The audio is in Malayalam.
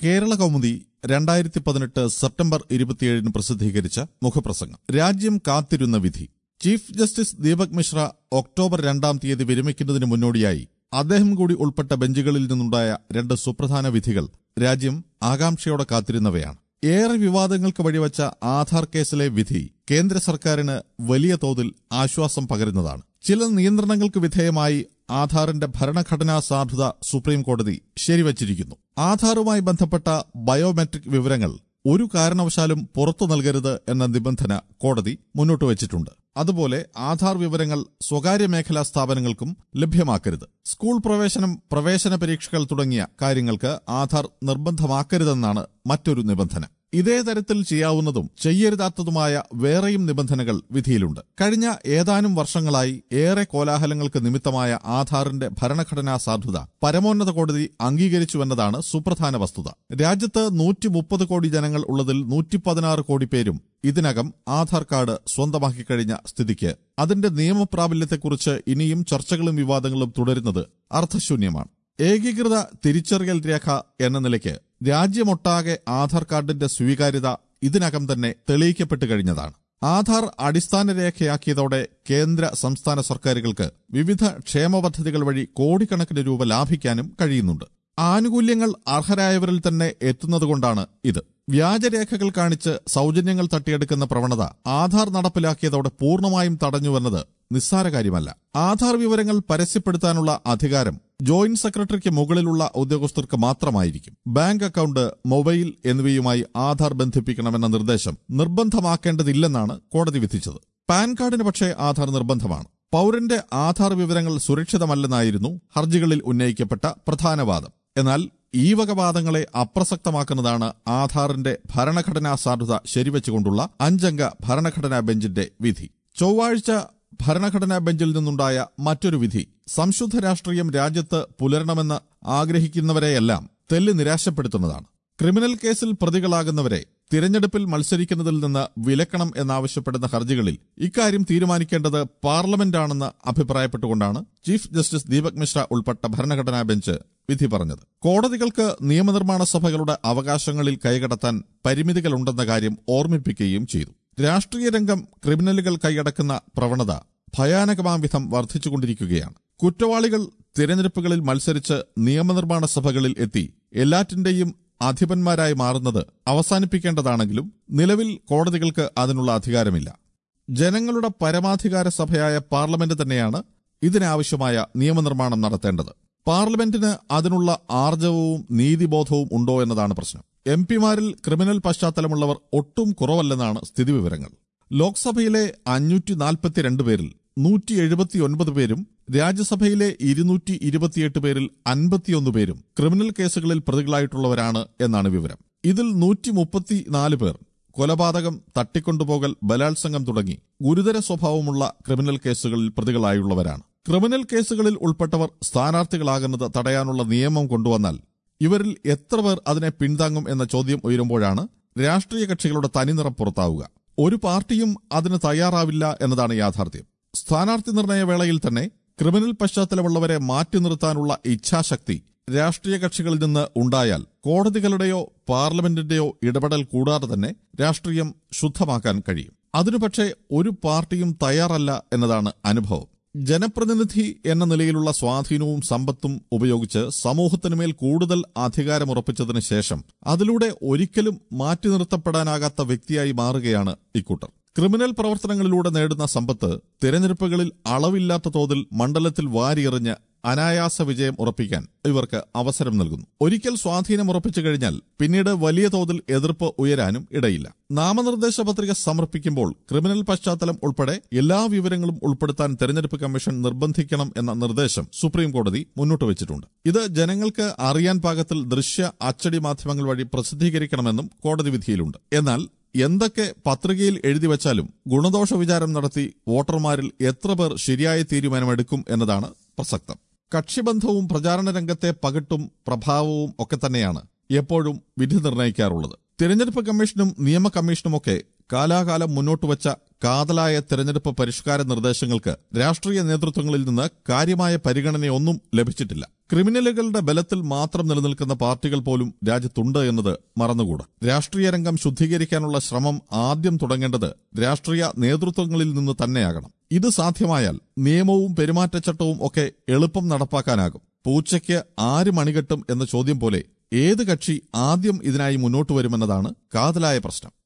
കേരള കൗമുദി രണ്ടായിരത്തി പതിനെട്ട് സെപ്റ്റംബർ ഇരുപത്തിയേഴിന് പ്രസിദ്ധീകരിച്ച മുഖപ്രസംഗം രാജ്യം കാത്തിരുന്ന വിധി chief justice Deepak Misra October രണ്ടാം തീയതി വിരമിക്കുന്നതിന് മുന്നോടിയായി അദ്ദേഹം കൂടി ഉൾപ്പെട്ട ബെഞ്ചുകളിൽ നിന്നുണ്ടായ രണ്ട് സുപ്രധാന വിധികൾ രാജ്യം ആകാംക്ഷയോടെ കാത്തിരുന്നവയാണ് ഏറെ വിവാദങ്ങൾക്ക് വഴിവച്ച ആധാർ കേസിലെ വിധി കേന്ദ്ര സർക്കാരിന് വലിയ തോതിൽ ആശ്വാസം പകരുന്നതാണ് ചില നിയന്ത്രണങ്ങൾക്ക് വിധേയമായി ആധാറിന്റെ ഭരണഘടനാ സാധുത സുപ്രീം കോടതി ശരിവച്ചിരിക്കുന്നു ആധാറുമായി ബന്ധപ്പെട്ട ബയോമെട്രിക് വിവരങ്ങൾ ഒരു കാരണവശാലും പുറത്തു നൽകരുത് എന്ന നിബന്ധന കോടതി മുന്നോട്ട് വച്ചിട്ടുണ്ട് അതുപോലെ ആധാർ വിവരങ്ങൾ സ്വകാര്യ മേഖലാ സ്ഥാപനങ്ങൾക്കും ലഭ്യമാക്കരുത് സ്കൂൾ പ്രവേശനം പ്രവേശന പരീക്ഷകൾ തുടങ്ങിയ കാര്യങ്ങൾക്ക് ആധാർ നിർബന്ധമാക്കരുതെന്നാണ് മറ്റൊരു നിബന്ധന ഇതേ തരത്തിൽ ചെയ്യാവുന്നതും ചെയ്യരുതാത്തതുമായ വേറെയും നിബന്ധനകൾ വിധിയിലുണ്ട് കഴിഞ്ഞ ഏതാനും വർഷങ്ങളായി ഏറെ കോലാഹലങ്ങൾക്ക് നിമിത്തമായ ആധാറിന്റെ ഭരണഘടനാ സാധുത പരമോന്നത കോടതി അംഗീകരിച്ചുവെന്നതാണ് സുപ്രധാന വസ്തുത രാജ്യത്ത് നൂറ്റി മുപ്പത് കോടി ജനങ്ങൾ ഉള്ളതിൽ നൂറ്റി പതിനാറ് കോടി പേരും ഇതിനകം ആധാർ കാർഡ് സ്വന്തമാക്കി കഴിഞ്ഞ സ്ഥിതിക്ക് അതിന്റെ നിയമപ്രാബല്യത്തെക്കുറിച്ച് ഇനിയും ചർച്ചകളും വിവാദങ്ങളും തുടരുന്നത് അർത്ഥശൂന്യമാണ് ഏകീകൃത തിരിച്ചറിയൽ രേഖ എന്ന നിലയ്ക്ക് രാജ്യമൊട്ടാകെ ആധാർ കാർഡിന്റെ സ്വീകാര്യത ഇതിനകം തന്നെ തെളിയിക്കപ്പെട്ടു കഴിഞ്ഞതാണ് ആധാർ അടിസ്ഥാന രേഖയാക്കിയതോടെ കേന്ദ്ര സംസ്ഥാന സർക്കാരുകൾക്ക് വിവിധ ക്ഷേമ പദ്ധതികൾ വഴി കോടിക്കണക്കിന് രൂപ ലാഭിക്കാനും കഴിയുന്നുണ്ട് ആനുകൂല്യങ്ങൾ അർഹരായവരിൽ തന്നെ എത്തുന്നതുകൊണ്ടാണ് ഇത് വ്യാജരേഖകൾ കാണിച്ച് സൗജന്യങ്ങൾ തട്ടിയെടുക്കുന്ന പ്രവണത ആധാർ നടപ്പിലാക്കിയതോടെ പൂർണ്ണമായും തടഞ്ഞുവെന്നത് നിസ്സാര കാര്യമല്ല ആധാർ വിവരങ്ങൾ പരസ്യപ്പെടുത്താനുള്ള അധികാരം ജോയിന്റ് സെക്രട്ടറിക്ക് മുകളിലുള്ള ഉദ്യോഗസ്ഥർക്ക് മാത്രമായിരിക്കും ബാങ്ക് അക്കൌണ്ട് മൊബൈൽ എന്നിവയുമായി ആധാർ ബന്ധിപ്പിക്കണമെന്ന നിർദ്ദേശം നിർബന്ധമാക്കേണ്ടതില്ലെന്നാണ് കോടതി വിധിച്ചത് പാൻ കാർഡിന് പക്ഷേ ആധാർ നിർബന്ധമാണ് പൌരന്റെ ആധാർ വിവരങ്ങൾ സുരക്ഷിതമല്ലെന്നായിരുന്നു ഹർജികളിൽ ഉന്നയിക്കപ്പെട്ട പ്രധാന വാദം എന്നാൽ ഈ വക വാദങ്ങളെ അപ്രസക്തമാക്കുന്നതാണ് ആധാറിന്റെ ഭരണഘടനാ സാധുത ശരിവെച്ചുകൊണ്ടുള്ള അഞ്ചംഗ ഭരണഘടനാ ബെഞ്ചിന്റെ വിധി ചൊവ്വാഴ്ച ഭരണഘടനാ ബെഞ്ചിൽ നിന്നുണ്ടായ മറ്റൊരു വിധി സംശുദ്ധ രാഷ്ട്രീയം രാജ്യത്ത് പുലരണമെന്ന് ആഗ്രഹിക്കുന്നവരെയെല്ലാം തെല്ല് നിരാശപ്പെടുത്തുന്നതാണ് ക്രിമിനൽ കേസിൽ പ്രതികളാകുന്നവരെ തിരഞ്ഞെടുപ്പിൽ മത്സരിക്കുന്നതിൽ നിന്ന് വിലക്കണം എന്നാവശ്യപ്പെടുന്ന ഹർജികളിൽ ഇക്കാര്യം തീരുമാനിക്കേണ്ടത് പാർലമെന്റാണെന്ന് അഭിപ്രായപ്പെട്ടുകൊണ്ടാണ് ചീഫ് ജസ്റ്റിസ് ദീപക് മിശ്ര ഉൾപ്പെട്ട ഭരണഘടനാ ബെഞ്ച് വിധി പറഞ്ഞത് കോടതികൾക്ക് നിയമനിർമ്മാണ സഭകളുടെ അവകാശങ്ങളിൽ കൈകടത്താൻ പരിമിതികളുണ്ടെന്ന കാര്യം ഓർമ്മിപ്പിക്കുകയും ചെയ്തു രാഷ്ട്രീയ രംഗം ക്രിമിനലുകൾ കൈയടക്കുന്ന പ്രവണത ഭയാനകമാം വിധം വർദ്ധിച്ചുകൊണ്ടിരിക്കുകയാണ് കുറ്റവാളികൾ തിരഞ്ഞെടുപ്പുകളിൽ മത്സരിച്ച് നിയമനിർമ്മാണ സഭകളിൽ എത്തി എല്ലാറ്റിന്റെയും അധിപന്മാരായി മാറുന്നത് അവസാനിപ്പിക്കേണ്ടതാണെങ്കിലും നിലവിൽ കോടതികൾക്ക് അതിനുള്ള അധികാരമില്ല ജനങ്ങളുടെ പരമാധികാര സഭയായ പാർലമെന്റ് തന്നെയാണ് ഇതിനാവശ്യമായ നിയമനിർമ്മാണം നടത്തേണ്ടത് പാർലമെന്റിന് അതിനുള്ള ആർജവവും നീതിബോധവും ഉണ്ടോ എന്നതാണ് പ്രശ്നം എം പിമാരിൽ ക്രിമിനൽ പശ്ചാത്തലമുള്ളവർ ഒട്ടും കുറവല്ലെന്നാണ് സ്ഥിതിവിവരങ്ങൾ ലോക്സഭയിലെ അഞ്ഞൂറ്റി നാൽപ്പത്തിരണ്ട് പേരിൽ നൂറ്റി എഴുപത്തിയൊൻപത് പേരും രാജ്യസഭയിലെ ഇരുന്നൂറ്റി ഇരുപത്തിയെട്ട് പേരിൽ അൻപത്തിയൊന്ന് പേരും ക്രിമിനൽ കേസുകളിൽ പ്രതികളായിട്ടുള്ളവരാണ് എന്നാണ് വിവരം ഇതിൽ നൂറ്റി മുപ്പത്തിനാല് പേർ കൊലപാതകം തട്ടിക്കൊണ്ടുപോകൽ ബലാത്സംഗം തുടങ്ങി ഗുരുതര സ്വഭാവമുള്ള ക്രിമിനൽ കേസുകളിൽ പ്രതികളായുള്ളവരാണ് ക്രിമിനൽ കേസുകളിൽ ഉൾപ്പെട്ടവർ സ്ഥാനാർത്ഥികളാകുന്നത് തടയാനുള്ള നിയമം കൊണ്ടുവന്നാൽ ഇവരിൽ എത്ര പേർ അതിനെ പിന്താങ്ങും എന്ന ചോദ്യം ഉയരുമ്പോഴാണ് രാഷ്ട്രീയ കക്ഷികളുടെ തനിനിറം പുറത്താവുക ഒരു പാർട്ടിയും അതിന് തയ്യാറാവില്ല എന്നതാണ് യാഥാർത്ഥ്യം സ്ഥാനാർത്ഥി നിർണയ വേളയിൽ തന്നെ ക്രിമിനൽ പശ്ചാത്തലമുള്ളവരെ മാറ്റി നിർത്താനുള്ള ഇച്ഛാശക്തി രാഷ്ട്രീയ കക്ഷികളിൽ നിന്ന് ഉണ്ടായാൽ കോടതികളുടെയോ പാർലമെന്റിന്റെയോ ഇടപെടൽ കൂടാതെ തന്നെ രാഷ്ട്രീയം ശുദ്ധമാക്കാൻ കഴിയും അതിനു പക്ഷേ ഒരു പാർട്ടിയും തയ്യാറല്ല എന്നതാണ് അനുഭവം ജനപ്രതിനിധി എന്ന നിലയിലുള്ള സ്വാധീനവും സമ്പത്തും ഉപയോഗിച്ച് സമൂഹത്തിനുമേൽ കൂടുതൽ അധികാരമുറപ്പിച്ചതിനു ശേഷം അതിലൂടെ ഒരിക്കലും മാറ്റി നിർത്തപ്പെടാനാകാത്ത വ്യക്തിയായി മാറുകയാണ് ഇക്കൂട്ടർ ക്രിമിനൽ പ്രവർത്തനങ്ങളിലൂടെ നേടുന്ന സമ്പത്ത് തിരഞ്ഞെടുപ്പുകളിൽ അളവില്ലാത്ത തോതിൽ മണ്ഡലത്തിൽ വാരിയെറിഞ്ഞ് അനായാസ വിജയം ഉറപ്പിക്കാൻ ഇവർക്ക് അവസരം നൽകുന്നു ഒരിക്കൽ സ്വാധീനം ഉറപ്പിച്ചു കഴിഞ്ഞാൽ പിന്നീട് വലിയ തോതിൽ എതിർപ്പ് ഉയരാനും ഇടയില്ല നാമനിർദ്ദേശ പത്രിക സമർപ്പിക്കുമ്പോൾ ക്രിമിനൽ പശ്ചാത്തലം ഉൾപ്പെടെ എല്ലാ വിവരങ്ങളും ഉൾപ്പെടുത്താൻ തെരഞ്ഞെടുപ്പ് കമ്മീഷൻ നിർബന്ധിക്കണം എന്ന നിർദ്ദേശം സുപ്രീം കോടതി മുന്നോട്ട് വെച്ചിട്ടുണ്ട് ഇത് ജനങ്ങൾക്ക് അറിയാൻ പാകത്തിൽ ദൃശ്യ അച്ചടി മാധ്യമങ്ങൾ വഴി പ്രസിദ്ധീകരിക്കണമെന്നും കോടതി വിധിയിലുണ്ട് എന്നാൽ എന്തൊക്കെ പത്രികയിൽ എഴുതി വച്ചാലും ഗുണദോഷ വിചാരം നടത്തി വോട്ടർമാരിൽ എത്ര പേർ ശരിയായ തീരുമാനമെടുക്കും എന്നതാണ് പ്രസക്തം കക്ഷിബന്ധവും പ്രചാരണ രംഗത്തെ പകിട്ടും പ്രഭാവവും ഒക്കെ തന്നെയാണ് എപ്പോഴും വിധി നിർണ്ണയിക്കാറുള്ളത് തിരഞ്ഞെടുപ്പ് കമ്മീഷനും നിയമ കമ്മീഷനുമൊക്കെ കാലാകാലം മുന്നോട്ട് വച്ച കാതലായ തെരഞ്ഞെടുപ്പ് പരിഷ്കാര നിർദ്ദേശങ്ങൾക്ക് രാഷ്ട്രീയ നേതൃത്വങ്ങളിൽ നിന്ന് കാര്യമായ പരിഗണനയൊന്നും ലഭിച്ചിട്ടില്ല ക്രിമിനലുകളുടെ ബലത്തിൽ മാത്രം നിലനിൽക്കുന്ന പാർട്ടികൾ പോലും രാജ്യത്തുണ്ട് എന്നത് മറന്നുകൂടാ രാഷ്ട്രീയ രംഗം ശുദ്ധീകരിക്കാനുള്ള ശ്രമം ആദ്യം തുടങ്ങേണ്ടത് രാഷ്ട്രീയ നേതൃത്വങ്ങളിൽ നിന്ന് തന്നെയാകണം ഇത് സാധ്യമായാൽ നിയമവും പെരുമാറ്റച്ചട്ടവും ഒക്കെ എളുപ്പം നടപ്പാക്കാനാകും പൂച്ചയ്ക്ക് ആര് മണികെട്ടും എന്ന ചോദ്യം പോലെ ഏത് കക്ഷി ആദ്യം ഇതിനായി മുന്നോട്ട് വരുമെന്നതാണ് കാതലായ പ്രശ്നം